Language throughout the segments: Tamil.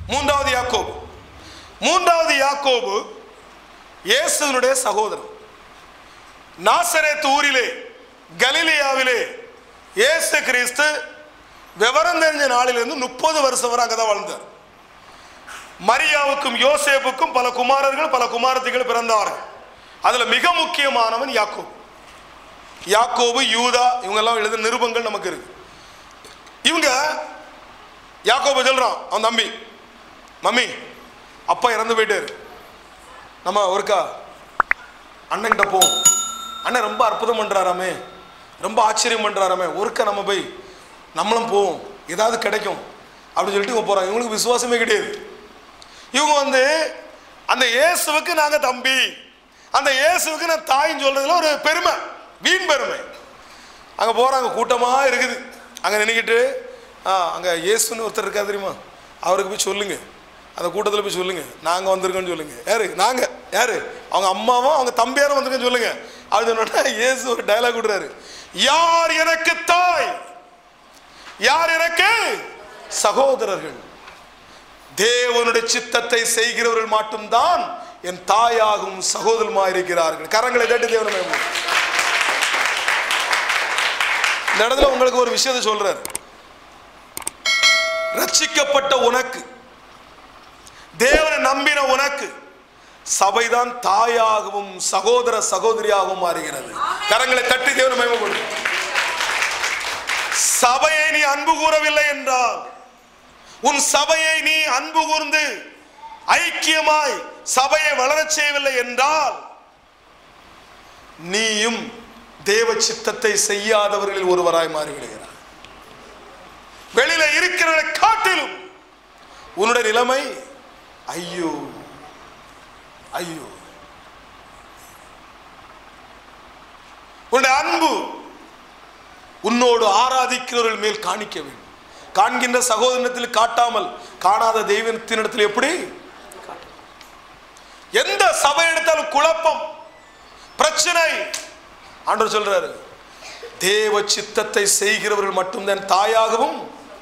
மூன்றாவது யாக்கோபு மூன்றாவது யாக்கோபு இயேசுவினுடைய சகோதரன் நாசரேத் ஊரிலே கலிலியாவிலே இயேசு கிறிஸ்து விவரம் தெரிஞ்ச நாளிலிருந்து முப்பது வருஷம் வரை அங்கதான் வாழ்ந்தார் மரியாவுக்கும் யோசேப்புக்கும் பல குமாரர்கள் பல குமாரத்திகள் பிறந்தார்கள் அதுல மிக முக்கியமானவன் யாக்கோபு யாக்கோபு யூதா இவங்கெல்லாம் எழுத நிருபங்கள் நமக்கு இருக்கு இவங்க யாக்கோபு சொல்றான் அவன் தம்பி மம்மி அப்பா இறந்து போயிட்டாரு நம்ம ஒருக்கா அண்ணன்கிட்ட போவோம் அண்ணன் ரொம்ப அற்புதம் பண்றாராமே ரொம்ப ஆச்சரியம் பண்றாராமே ஒருக்கா நம்ம போய் நம்மளும் போவோம் ஏதாவது கிடைக்கும் அப்படின்னு சொல்லிட்டு இவங்க போறாங்க இவங்களுக்கு விசுவாசமே கிடையாது இவங்க வந்து அந்த இயேசுவுக்கு நாங்க தம்பி அந்த இயேசுவுக்கு நான் தாயின்னு சொல்றதுல ஒரு பெருமை வீண் பெருமை அங்க போறாங்க கூட்டமா இருக்குது அங்க நின்றுக்கிட்டு ஆ அங்க இயேசுன்னு ஒருத்தர் இருக்கா தெரியுமா அவருக்கு போய் சொல்லுங்க அந்த கூட்டத்தில் போய் சொல்லுங்க நாங்க வந்திருக்கோம்னு சொல்லுங்க யாரு நாங்க யாரு அவங்க அம்மாவும் அவங்க தம்பியாரும் வந்திருக்கேன்னு சொல்லுங்க அது சொன்னா இயேசு ஒரு டயலாக் விடுறாரு யார் எனக்கு தாய் யார் எனக்கு சகோதரர்கள் தேவனுடைய சித்தத்தை செய்கிறவர்கள் மட்டும்தான் என் தாயாகவும் சகோதரமா இருக்கிறார்கள் கரங்களை தட்டி தேவனமே இந்த இடத்துல உங்களுக்கு ஒரு விஷயத்தை சொல்றாரு ரட்சிக்கப்பட்ட உனக்கு தேவனை நம்பின உனக்கு சபைதான் தாயாகவும் சகோதர சகோதரியாகவும் மாறுகிறது கரங்களை தட்டி தேவனை மயமப்படும் சபையை நீ அன்பு கூறவில்லை என்றால் உன் சபையை நீ அன்பு கூர்ந்து ஐக்கியமாய் சபையை வளரச் செய்யவில்லை என்றால் நீயும் தேவ சித்தத்தை செய்யாதவர்களில் ஒருவராய் மாறிவிடுகிறார் வெளியில இருக்கிறவரை காட்டிலும் உன்னுடைய நிலைமை ஐயோ ஐயோ உன்னுடைய அன்பு உன்னோடு ஆராதிக்கிறவர்கள் மேல் காணிக்க வேண்டும் காண்கின்ற சகோதரத்தில் காட்டாமல் காணாத தெய்வத்தினிடத்தில் எப்படி எந்த சபை எடுத்தாலும் குழப்பம் பிரச்சனை ஆண்டவர் சொல்றாரு தேவ சித்தத்தை செய்கிறவர்கள் மட்டும்தான் தாயாகவும்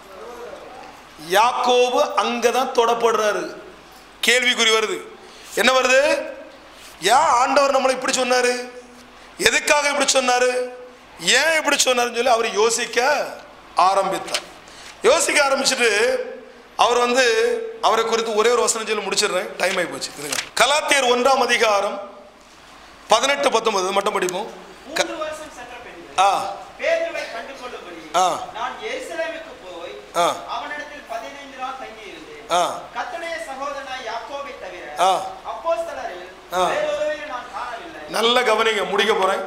யாக்கோபு அங்கதான் தொடப்படுறாரு கேள்விக்குறி வருது என்ன வருது ஏன் ஆண்டவர் நம்மளை இப்படி சொன்னாரு எதுக்காக இப்படி சொன்னாரு ஏன் இப்படி சொன்னாருன்னு சொல்லி அவர் யோசிக்க ஆரம்பித்தார் யோசிக்க ஆரம்பிச்சுட்டு அவர் வந்து அவரை குறித்து ஒரே ஒரு வசனம் சொல்லி முடிச்சிடுறேன் டைம் ஆகி போச்சு இருங்க கலாத்தியர் ஒன்றாம் அதிகாரம் பதினெட்டு பத்தொன்பது மட்டும் படிப்போம் க- மூன்று வருஷம் சென்ற பின்பு ஆ பேதுருவை கண்டுகொள்ளும்படி ஆ. நான் எருசலேமுக்கு போய் ஆ. அவனிடத்தில் பதினைந்து நாள் தங்கியிருந்தேன் ஆ கர்த்தருடைய சகோதரனாய் யாக்கோபை தவிர ஆ. அப்போஸ்தலரில் ஆ. வேறொருவரையும் நான் காணவில்லை நல்ல கவனிங்க முடிக்க போறேன்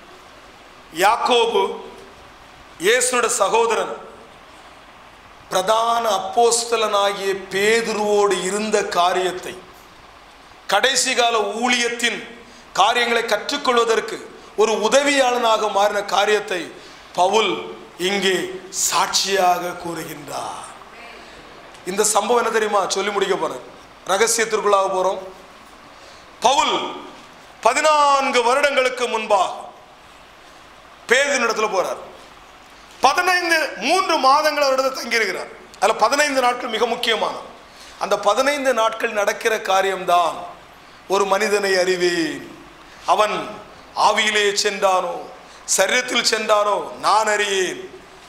யாக்கோபு இயேசுனோட சகோதரன் பிரதான அப்போஸ்தலனாகிய பேதுருவோடு இருந்த காரியத்தை கடைசி கால ஊழியத்தின் காரியங்களை கற்றுக்கொள்வதற்கு ஒரு உதவியாளனாக மாறின காரியத்தை பவுல் இங்கே சாட்சியாக கூறுகின்றார் இந்த சம்பவம் என்ன தெரியுமா சொல்லி முடிக்க போறேன் ரகசியத்திற்குள்ளாக போறோம் பவுல் பதினான்கு வருடங்களுக்கு முன்பாக பேதினிடத்துல போறார் பதினைந்து மூன்று மாதங்கள் அவரிடத்தில் தங்கியிருக்கிறார் அதில் பதினைந்து நாட்கள் மிக முக்கியமானது அந்த பதினைந்து நாட்கள் நடக்கிற காரியம்தான் ஒரு மனிதனை அறிவேன் அவன் ஆவியிலே சென்றானோ சரீரத்தில் சென்றானோ நான் அறியேன்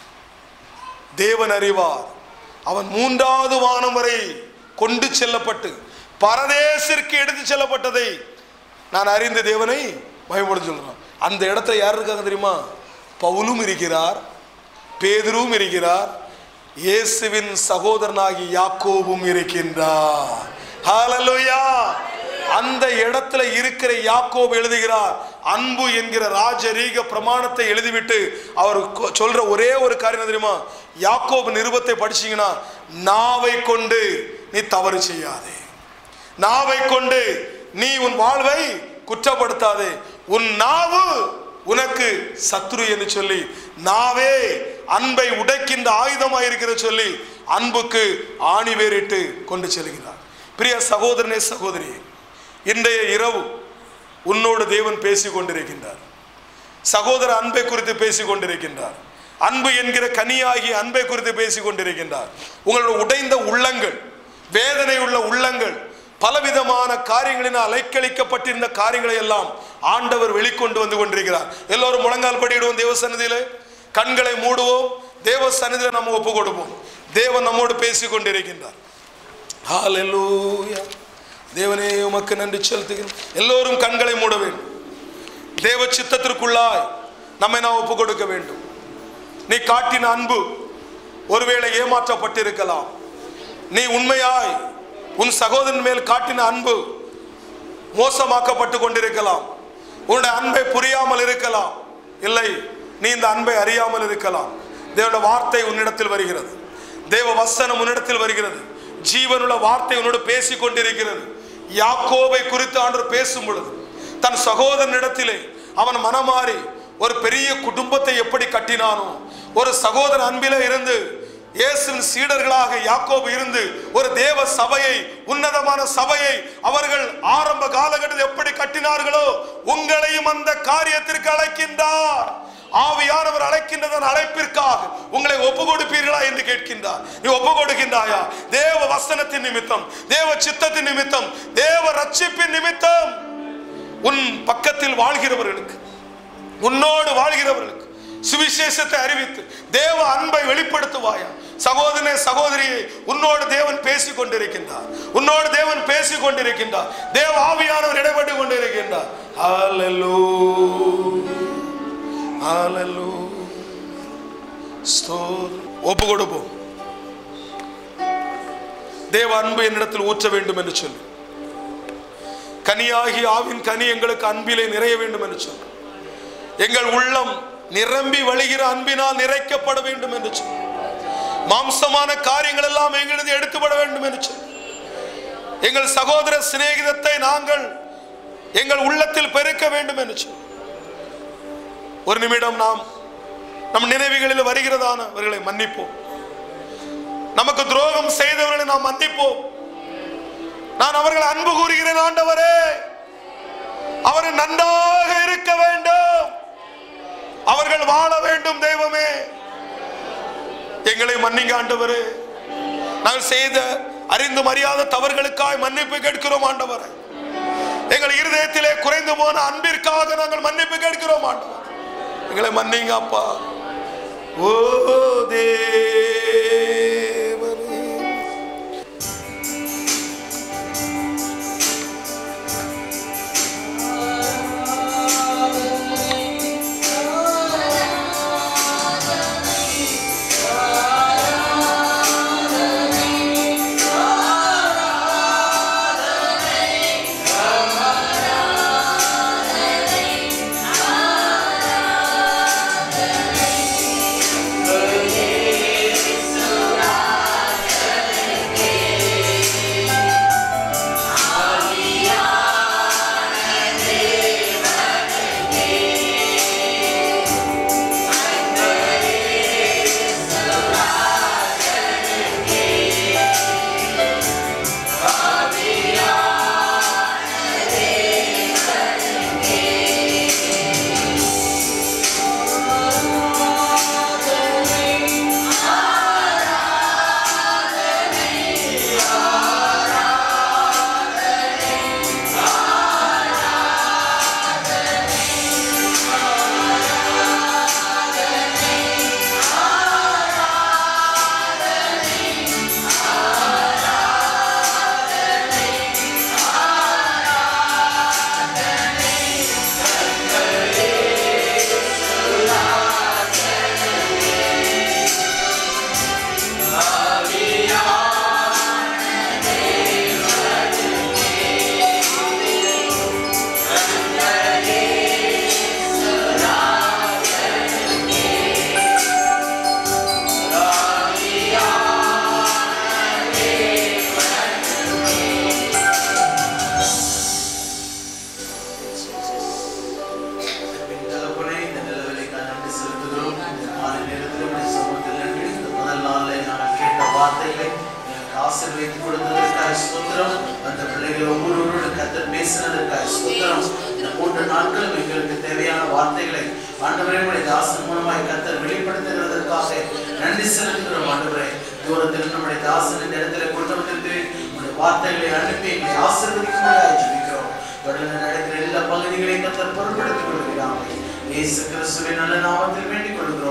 தேவன் அறிவார் அவன் மூன்றாவது வானம் வரை கொண்டு செல்லப்பட்டு பரதேசிற்கு எடுத்து செல்லப்பட்டதை நான் அறிந்த தேவனை பயன்படுத்த சொல்றான் அந்த இடத்துல யார் இருக்காங்க தெரியுமா பவுலும் இருக்கிறார் பேதுருவும் இருக்கிறார் இயேசுவின் சகோதரனாகி யாக்கோபும் இருக்கின்றார் ஹalleluya அந்த இடத்துல இருக்கிற யாக்கோபு எழுதுகிறார் அன்பு என்கிற ராஜரீக பிரமாணத்தை எழுதிவிட்டு அவர் கொ- சொல்ற ஒரே ஒரு காரியம் என்ன தெரியுமா யாக்கோபு நிருபத்தை படிச்சீங்கன்னா நாவை கொண்டு நீ தவறு செய்யாதே நாவை கொண்டு நீ உன் வாழ்வை குற்றப்படுத்தாதே உன் நாவு உனக்கு சத்துரு என்று சொல்லி நாவே அன்பை உடைக்கின்ற ஆயுதமாக இருக்கிற சொல்லி அன்புக்கு ஆணி வேறிட்டு கொண்டு செல்கிறார் பிரிய சகோதரனே சகோதரி இன்றைய இரவு உன்னோடு தேவன் பேசிக் கொண்டிருக்கின்றார் சகோதர அன்பை குறித்து பேசிக் கொண்டிருக்கின்றார் அன்பு என்கிற கனியாகி அன்பை குறித்து பேசிக் கொண்டிருக்கின்றார் உங்களோட உடைந்த உள்ளங்கள் வேதனை உள்ள உள்ளங்கள் பலவிதமான காரியங்களினால் அலைக்கழிக்கப்பட்டிருந்த காரியங்களை எல்லாம் ஆண்டவர் வெளிக்கொண்டு வந்து கொண்டிருக்கிறார் எல்லோரும் முழங்கால் படியிடுவோம் தேவ சன்னதியிலே கண்களை மூடுவோம் தேவ சன்னதியில நம்ம ஒப்பு கொடுப்போம் தேவன் நம்மோடு பேசிக் கொண்டிருக்கின்றார் ஹalleluya தேவனே உமக்கு நன்றி செலுத்துகிறேன் எல்லோரும் கண்களை மூட வேண்டும் தேவ சித்தத்திற்குள்ளாய் நம்மை நாம் ஒப்பு கொடுக்க வேண்டும் நீ காட்டின அன்பு ஒருவேளை ஏமாற்றப்பட்டிருக்கலாம் நீ உண்மையாய் உன் சகோதரன் மேல் காட்டின அன்பு மோசமாக்கப்பட்டு கொண்டிருக்கலாம் உன்னுடைய அன்பை புரியாமல் இருக்கலாம் இல்லை நீ இந்த அன்பை அறியாமல் இருக்கலாம் தேவனுடைய வார்த்தை உன்னிடத்தில் வருகிறது தேவ வசனம் உன்னிடத்தில் வருகிறது ஜீவனுள்ள வார்த்தை உன்னோடு பேசிக் கொண்டிருக்கிறது யாக்கோபை குறித்து ஆண்டவர் பேசும் பொழுது தன் சகோதரனிடத்திலே அவன் மனமாறி ஒரு பெரிய குடும்பத்தை எப்படி கட்டினானோ ஒரு சகோதர அன்பிலே இருந்து இயேசுவின் சீடர்களாக யாக்கோபு இருந்து ஒரு தேவ சபையை உன்னதமான சபையை அவர்கள் ஆரம்ப காலகட்டத்தில் எப்படி கட்டினார்களோ உங்களையும் அந்த காரியத்திற்கு அழைக்கின்றார் ஆவியானவர் அழைக்கின்றதன் அழைப்பிற்காக உங்களை ஒப்பு கொடுப்பீர்களா என்று கேட்கின்றார் நீ ஒப்பு கொடுக்கின்றாயா தேவ வசனத்தின் நிமித்தம் தேவ சித்தத்தின் நிமித்தம் தேவ ரட்சிப்பின் நிமித்தம் உன் பக்கத்தில் வாழ்கிறவர்களுக்கு உன்னோடு வாழ்கிறவர்களுக்கு சுவிசேஷத்தை அறிவித்து தேவ அன்பை வெளிப்படுத்துவாயா சகோதரனே சகோதரியை உன்னோடு தேவன் பேசிக் கொண்டிருக்கின்றார் உன்னோடு தேவன் பேசிக் கொண்டிருக்கின்றார் தேவ ஆவியானவர் இடைப்பட்டு கொண்டிருக்கின்றார் ஹalleluya ஹalleluya ஸ்தோத்திரம் ஒப்பு கொடுப்போம் தேவ அன்பு என்னிடத்தில் ஊற்ற வேண்டும் என்று சொல்லி கனியாகி ஆவின் கனி எங்களுக்கு அன்பிலே நிறைய வேண்டும் என்று சொல்லி எங்கள் உள்ளம் நிரம்பி வழிகிற அன்பினால் நிறைக்கப்பட வேண்டும் என்று சொல்லி மாம்சமான காரியங்கள் எல்லாம் எங்களது எடுத்துப்பட வேண்டும் என்று சொல்லி எங்கள் சகோதர சிநேகிதத்தை நாங்கள் எங்கள் உள்ளத்தில் பெருக்க வேண்டும் என்று சொல்லி ஒரு நிமிடம் நாம் நம் நினைவுகளில் வருகிறதானவர்களை மன்னிப்போம் நமக்கு துரோகம் செய்தவர்களை நாம் மன்னிப்போம் நான் அவர்கள் அன்பு கூறுகிறேன் ஆண்டவரே அவர்கள் நன்றாக இருக்க வேண்டும் அவர்கள் வாழ வேண்டும் தெய்வமே எங்களை மன்னிங்க ஆண்டவரே நாங்கள் செய்த அறிந்தும் அறியாத தவறுகளுக்காய் மன்னிப்பு கேட்கிறோம் ஆண்டவரே எங்கள் இருதயத்திலே குறைந்து போன அன்பிற்காக நாங்கள் மன்னிப்பு கேட்கிறோம் ஆண்டவர் எங்களை மன்னிங்க அப்பா ஓ தேவனே தகப்பனே, இந்த நிலவலைக்காக நன்றி செலுத்துகிறோம். இந்த மாலை நேரத்தில் உம்முடைய சமூகத்தில் நின்று இந்த முதல் நாளிலே நாங்கள் கேட்ட வார்த்தைகளை எங்களுக்கு ஆசீர்வதித்து கொடுத்ததற்காக ஸ்தோத்திரம். அந்த பிள்ளைகள் ஒவ்வொருவரோடு கர்த்தர் பேசினதற்காக ஸ்தோத்திரம். இந்த மூன்று நாட்களும் எங்களுக்கு தேவையான வார்த்தைகளை ஆண்டவரே உம்முடைய தாசன் மூலமாய் கர்த்தர் வெளிப்படுத்துகிறதற்காக நன்றி செலுத்துகிறோம் ஆண்டவரே தூரத்தில் நம்முடைய தாசன் இந்த இடத்துல கொண்டு வந்திருக்கிறேன் வார்த்தைகளை அனுப்பி எங்களை ஆசீர்வதிக்கும்படியாக ஜெபிக்கிறோம் தொடர்ந்து நடக்கிற எல்லா பகுதிகளையும் கத்தர் பொருட்படுத்திக் கொள்கிறாங்க இயேசு கிறிஸ்துவின் நல்ல நாமத்தில் வேண்டிக் கொள்கிறோம்